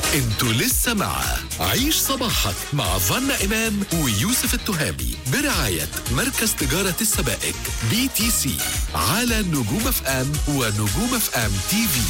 انتوا لسه مع عيش صباحك مع فنا إمام ويوسف التهامي برعاية مركز تجارة السبائك بي تي سي على نجوم اف ام ونجوم اف ام تي في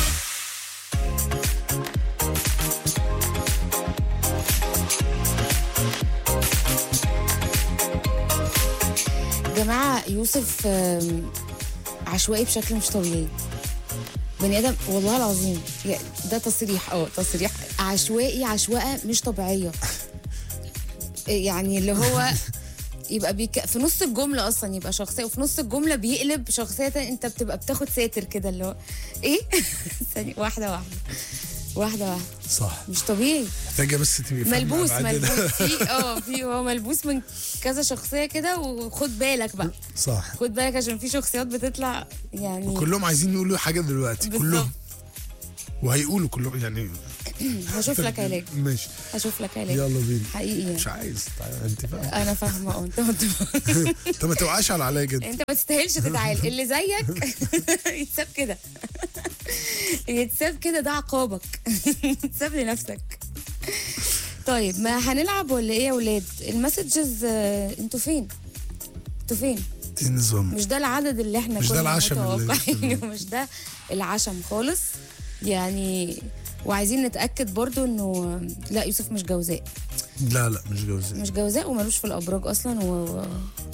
جماعة يوسف آم، عشوائي بشكل مش طبيعي بني ادم والله العظيم يا- ده تصريح اه تصريح عشوائي عشوائيه مش طبيعيه يعني اللي هو يبقى بيك... في نص الجمله اصلا يبقى شخصيه وفي نص الجمله بيقلب شخصيه تانية، انت بتبقى بتاخد ساتر كده اللي هو ايه ثانية واحده واحده واحده واحده صح مش طبيعي محتاجه بس تبقي فاهمة ملبوس أبعاد ملبوس ده. في اه في هو ملبوس من كذا شخصيه كده وخد بالك بقى صح خد بالك عشان في شخصيات بتطلع يعني كلهم عايزين يقولوا حاجه دلوقتي بالظبط. كلهم وهيقولوا كلهم يعني هشوف لك علاج ماشي هشوف لك علاج يلا بينا حقيقي يعني. مش عايز تعالى، انت فاهم انا فاهمه اه انت انت انت ما توقعش على عليا جدا انت ما تستاهلش تتعال اللي زيك يتساب كده يتساب كده ده عقابك تساب لنفسك طيب ما هنلعب ولا ايه يا ولاد المسجز آه، انتوا فين انتوا فين ايه النظام مش ده العدد اللي احنا مش ده كنا العشم اللي- متوقعينه مش ده العشم خالص يعني وعايزين نتاكد برضو انه لا يوسف مش جوزاء لا لا مش جوزي مش جوزاء وملوش في الابراج اصلا و... و-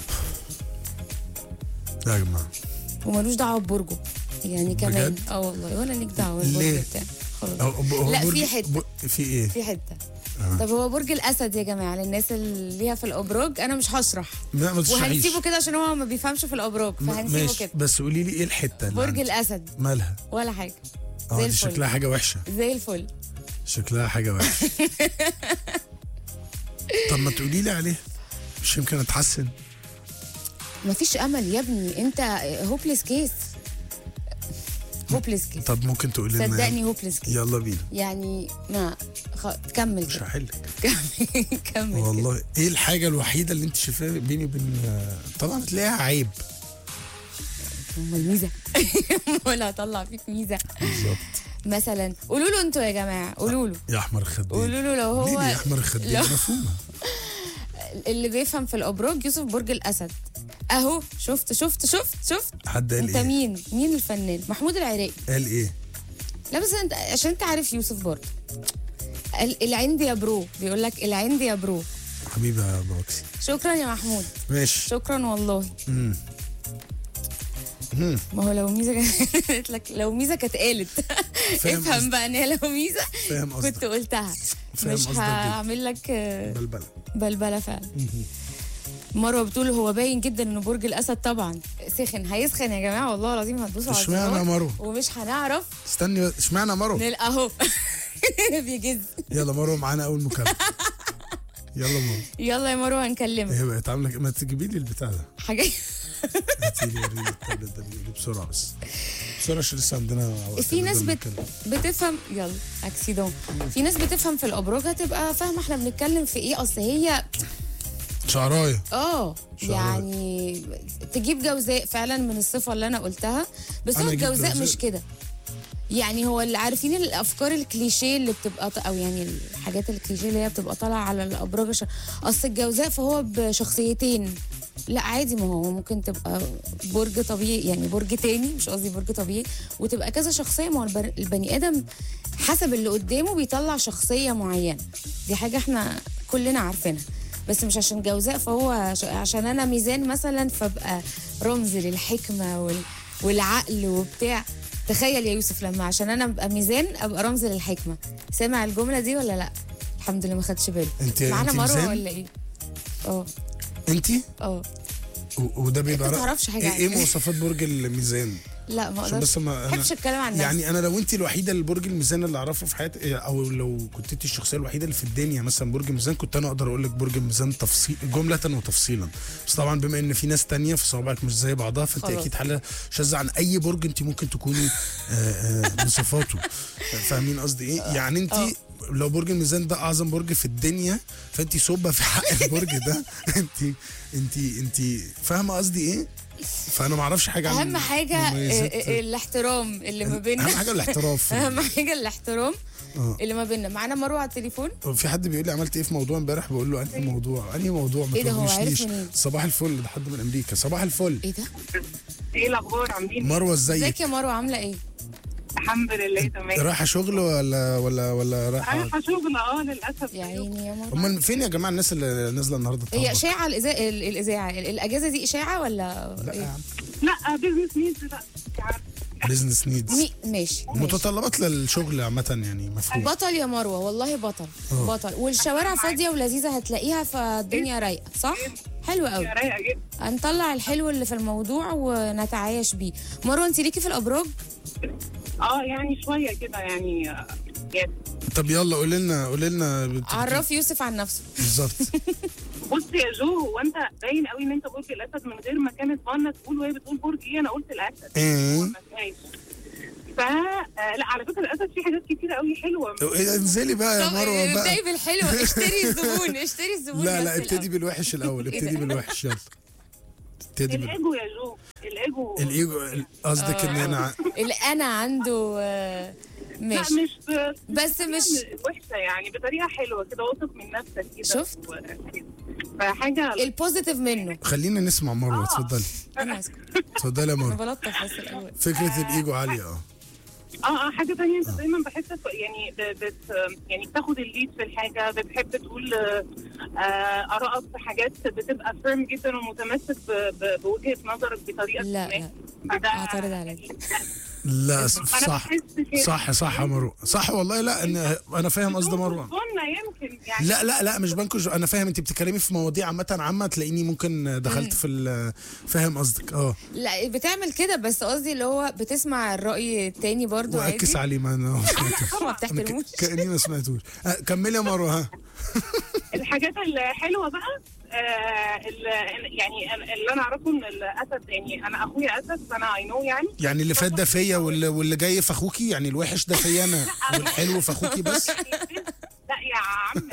لا يا جماعه وملوش دعوه ببرجه يعني كمان بجد؟ اه والله ولا ليك دعوه ليه؟ بالبرج بتاعه خلاص هو- هو لا، برج- في حتة. ب- في ايه في حته طب هو برج الاسد يا جماعه للناس اللي ليها في الابراج انا مش هشرح لا ما تشرحيش وهنسيبه كده عشان هو ما بيفهمش في الابراج م- فهنسيبه ماشي كده بس قولي لي ايه الحته اللي برج عندك؟ الاسد مالها ولا حاجه اه زي دي الفل. شكلها حاجه وحشه زي الفل شكلها حاجه وحشه طب ما تقولي لي عليها مش يمكن اتحسن مفيش امل يا ابني انت هوبليس كيس هوبليس كيس طب ممكن تقولي لنا صدقني هوبليس كيس يلا بينا يعني ما خ... كمل مش كده. هحلك كمل كمل كده. والله ايه الحاجه الوحيده اللي انت شايفاها بيني وبين طبعا تلاقيها عيب امال ميزه ولا هطلع فيك ميزه بالظبط مثلا قولوا له انتوا يا جماعه قولوا له يا احمر الخدين قولوا له لو ليه هو يا احمر الخدين لو- مفهومه اللي بيفهم في الابراج يوسف برج الاسد اهو شفت شفت شفت شفت حد قال انت ايه مين مين الفنان محمود العراقي قال ايه لا بس انت عشان انت عارف يوسف برضه ال- العند يا برو بيقول لك العند يا برو حبيبي يا بوكسي شكرا يا محمود ماشي شكرا والله مم. مم. ما هو لو ميزه كانت قالت لك لو ميزه كانت قالت فاهم افهم قصدك. بقى ان هي لو ميزه فاهم كنت قصدك قلتها فاهم مش قصدك جدا. هعمل لك آه، بلبله بلبله فعلا مروه بتقول هو باين جدا انه برج الاسد طبعا سخن هيسخن يا جماعه والله العظيم هتدوسوا على اشمعنى الزرار يا مروة؟ ومش هنعرف استني بس، اشمعنى مروه نلقى اهو بيجز يلا مروه معانا اول مكالمه يلا مروه يلا يا مروه هنكلمك هي بقت عامله كده. ما تجيبي لي البتاع ده حاجه هاتي لي وريني التابلت ده بيقول لي بسرعه بس بسرعه عشان لسه عندنا وقت في ناس نقدر بت... نتكلم. بتفهم يلا اكسيدون في ناس بتفهم في الابراج هتبقى فاهمه احنا بنتكلم في ايه اصل هي شعرايه اه شعراء. يعني تجيب جوزاء فعلا من الصفه اللي انا قلتها بس أنا هو أجيب الجوزاء جوزاء. مش كده يعني هو اللي عارفين الافكار الكليشيه اللي بتبقى ط- او يعني الحاجات الكليشيه اللي هي بتبقى طالعه على الابراج عشان اصل الجوزاء فهو بشخصيتين لا عادي ما هو ممكن تبقى برج طبيعي يعني برج تاني مش قصدي برج طبيعي وتبقى كذا شخصيه ما هو البر- البني ادم حسب اللي قدامه بيطلع شخصيه معينه دي حاجه احنا كلنا عارفينها بس مش عشان جوزاء فهو ش- عشان انا ميزان مثلا فابقى رمز للحكمه وال... والعقل وبتاع تخيل يا يوسف لما عشان انا ابقى ميزان ابقى رمز للحكمه سامع الجمله دي ولا لا الحمد لله ما خدش بالي انت معانا انت مروه ميزان ولا ايه اه انت اه و- وده بيبقى انت رأ- تعرفش حاجة ايه, إيه عنه. مواصفات برج الميزان لا ما عشان اقدرش بس ما ما بحبش اتكلم عن نفسي يعني انا لو انت الوحيده اللي برج الميزان اللي اعرفه في حياتي او لو كنت انت الشخصيه الوحيده اللي في الدنيا مثلا برج الميزان كنت انا اقدر اقول لك برج الميزان تفصيل جمله وتفصيلا بس طبعا بما ان في ناس تانية في صوابعك مش زي بعضها فانت خلاص. اكيد حاله شاذه عن اي برج انت ممكن تكوني آه، آه، بصفاته فاهمين قصدي ايه يعني انت آه. لو برج الميزان ده اعظم برج في الدنيا فانت صبه في حق البرج ده انت انت انت فاهمه قصدي ايه فانا ما اعرفش حاجه عن اهم حاجه مميزات- آه، آه، الاحترام اللي ما بيننا اهم حاجه الاحتراف اهم حاجه الاحترام آه. اللي ما بيننا معانا مروه على التليفون في حد بيقول لي عملت ايه في موضوع امبارح بقول له انهي موضوع انهي موضوع ما إيه ده، هو عارف تغوشنيش. منين؟ صباح الفل ده حد من امريكا صباح الفل ايه ده ايه الاخبار عاملين إيه؟ مروه ازيك ازيك يا مروه عامله ايه الحمد لله تمام رايحه شغل ولا ولا ولا رايحه رايحه شغل اه للاسف يا عيني يا مروه امال فين يا جماعه الناس اللي نازله النهارده هي تطبق؟ اشاعه الإذا- ال- الاذاعه ال- الاجازه دي اشاعه ولا لا يا إيه؟ عم لا بزنس نيدز لا أنت عارفة. بزنس نيدز مي- ماشي ماشي. متطلبات للشغل عامه يعني مفهوم بطل يا مروه والله بطل آه. بطل والشوارع فاضيه ولذيذه هتلاقيها فالدنيا رايقه صح حلو قوي يا رايقه جدا هنطلع الحلو اللي في الموضوع ونتعايش بيه مروه انت ليكي في الابراج اه يعني شويه كده يعني آه، يعني طب يلا قولي لنا قولي لنا بت- عرف يوسف عن نفسه بالظبط بص يا جو هو انت باين قوي ان انت برج الاسد من غير ما كانت فانا تقول وهي بتقول برج ايه انا قلت الاسد ايه ما فيهاش. ف آه، لا على فكره الاسد فيه حاجات كتيره قوي حلوه إيه، انزلي بقى يا طب مروه بقى ابدأي بالحلو اشتري الزبون اشتري الزبون لا بس لا ابتدي الأول. بالوحش الاول إيه ابتدي ده؟ بالوحش يلا ابتدي بال... الايجو يا جو الايجو الايجو قصدك ان انا ع- الانا عنده آه، لا ماشي مش بس مش- وحشه يعني بطريقه حلوه كده واثق من نفسك كده شفت؟ و- فحاجه البوزيتيف منه خلينا نسمع مروه اتفضلي انا اسكت اتفضلي يا انا مروه بلطف بس الاول فكره الايجو عاليه اه اه اه حاجه تانية انت دايما بحسك يعني ب- بت يعني بتاخد الليد في الحاجه بتحب تقول آه، آه، ارائك في حاجات بتبقى فيرم جدا ومتمسك ب- ب- بوجهه نظرك بطريقه لا، ما. لا. فده- اعترض عليك. لا انا صح بحس كده. صح صح يا مروه صح والله لا إن انا فاهم قصد مروه قلنا يمكن يعني لا لا لا مش بنكش انا فاهم انت بتتكلمي في مواضيع عامه عامه تلاقيني ممكن دخلت في ال- فاهم قصدك اه لا بتعمل كده بس قصدي اللي هو بتسمع الرأي التاني برضو واكس عادي عليه ما انا ما أنا ك- بتحترموش كاني ما سمعتوش آه، كملي يا مروه ها الحاجات الحلوه بقى آه ال- يعني اللي انا اعرفه ان الاسد يعني انا اخويا اسد فانا اي نو يعني يعني اللي فات ده فيا واللي, واللي جاي في اخوكي يعني الوحش ده فيا انا والحلو في اخوكي بس لا يا عم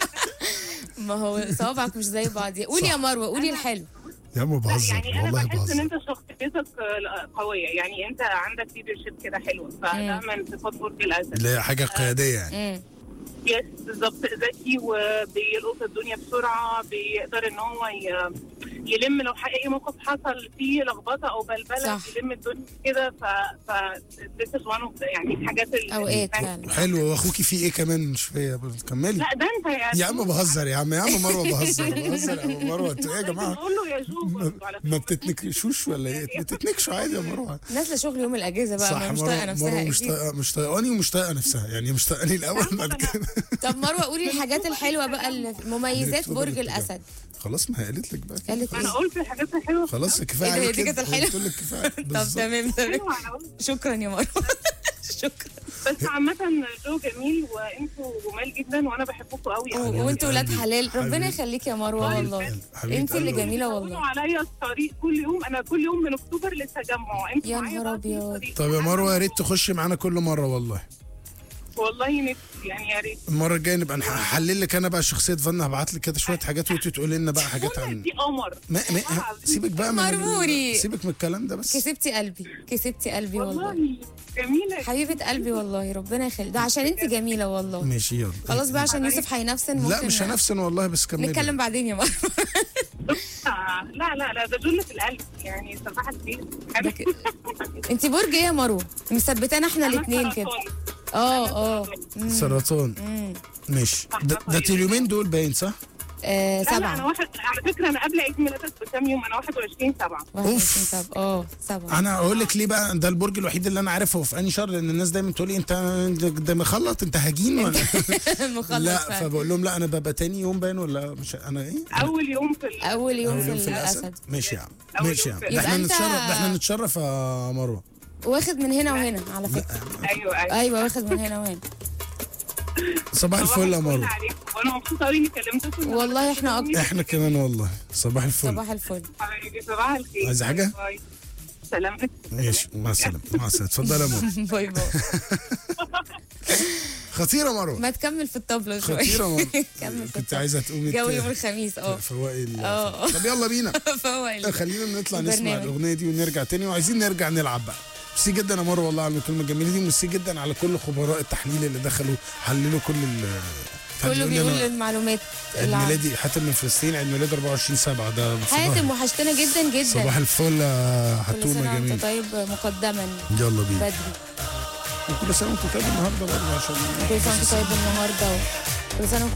ما هو صوابعك مش زي بعض قولي يا مروه قولي الحلو يا عم لا بهزر يعني انا والله بحس ان بهزر انت شخصيتك آه، قويه يعني انت عندك ليدرشيب كده حلوه فده من صفات برج الاسد اللي هي حاجه قياديه يعني امم يس بالظبط ذكي وبيلقط الدنيا بسرعه بيقدر ان هو ي- يلم لو حقيقي موقف حصل فيه لخبطه او بلبله صح. يلم الدنيا كده ف ف this is one of the- يعني الحاجات ال- اوقات ال- فعلا حلو واخوكي في ايه كمان مش فيا بس كملي لا ده انت يعني يا عم بهزر يا عم يا عم مروه بهزر بهزر يا عم مروه انتوا ايه يا جماعه قول له يا جو ما- برضه على ما فكرة. بتتنكشوش ولا ايه بتتنكشوا عادي يا مروه نازله شغل يوم الاجازه بقى صح ما مش طايقه مروه نفسها مروه مش أكيد. طايقه مش طايقاني ومش طايقه نفسها يعني مش طايقاني الاول بعد كده طب مروه قولي الحاجات الحلوه بقى اللي مميزات اتفضلي برج اتفضلي. الاسد خلاص ما هي قالت لك بقى كده. قالت انا ايه قلت الحاجات الحلوه خلاص كفايه إيه ده، عليك دي كده. كانت الحلوة؟ قلت لك كفايه طب بالظبط. تمام تمام أيوة، أنا قلت. شكرا يا مروه شكرا بس عامة جو جميل وانتوا جمال جدا وانا بحبكم قوي و- وانتوا ولاد حلال ربنا حبيبي. يخليك يا مروه والله حبيبة انت اللي قلبي. جميله بيقولوا والله عليا الطريق كل يوم انا كل يوم من اكتوبر للتجمع انتوا يا معايا نهار بقى في أبيض. الطريق. طب يا مروه يا ريت تخشي معانا كل مره والله والله نفسي يعني يا ريت المره الجايه نبقى نحلل لك انا بقى شخصيه فانا هبعت لك كده شويه حاجات وانت تقولي لنا بقى حاجات عن دي قمر ما ما سيبك بقى من ال- مرموري. سيبك من الكلام ده بس كسبتي قلبي كسبتي قلبي والله والله جميلة حبيبه قلبي والله ربنا يخليك ده عشان انت جميله والله ماشي يلا خلاص بقى عشان يوسف هينفسن ممكن لا مش هنفسن والله بس كملي نتكلم بعدين يا مروه آه، لا لا لا ده جل في القلب يعني صباح الخير ده ك- انت برج ايه يا مروه مثبتانا احنا الاثنين كده اه اه مم. سرطان مم. ماشي ده, ده اليومين دول باين صح؟ آه لا لا انا سبعة واحد على فكرة انا قبل عيد ميلادك بكام يوم انا 21 7 واحد أوف. وعشرين سبعة اه سبعة انا اقول لك ليه بقى ده البرج الوحيد اللي انا عارفه في انهي شهر لان الناس دايما تقول لي انت ده مخلط انت هجين ولا مخلص لا فعلا. فبقول لهم لا انا ببقى تاني يوم باين ولا مش انا ايه؟ اول يوم في ال- اول يوم أول في يوم في الاسد الاسد ماشي يا عم أول ماشي يا يوم عم في ده احنا يبقى أنت- نتشرف ده احنا نتشرف يا مروه واخد من هنا وهنا على فكره ايوه ايوه ايوه واخد من هنا وهنا صباح صباح الفل يا الفل مروه عليكم وانا مبسوطه قوي اني كلمتكم والله إحنا أكتر. احنا كمان والله صباح الفل صباح الفل حبايبي صباح الخير عايزة حاجة؟ باي. سلامتك ماشي مع السلامه مع السلامه اتفضل يا مروه باي باي خطيره مروه ما تكمل في الطبلة شوية خطيره مروه كمل في كنت الطبلة. عايزه تقومي جو ت- يوم الخميس اه فوقي ال- اه. طب يلا بينا فهو ال- خلينا نطلع نسمع البرنامج. الاغنيه دي ونرجع تاني وعايزين نرجع نلعب بقى ميرسي جدا يا مروه والله على المكالمه الجميله دي ميرسي جدا على كل خبراء التحليل اللي دخلوا حللوا كل ال كله يقول لي بيقول أنا المعلومات عيد اللي عن- ميلادي حاتم من فلسطين عيد ميلاد 24 7 ده صباح- حاتم وحشتنا جدا جدا صباح الفل يا كل حتومه سنه وانت جميل طيب مقدما يلا بينا بدري وكل سنه وانتم طيب النهارده برضه عشان كل سنه وانت طيب النهارده كل سنه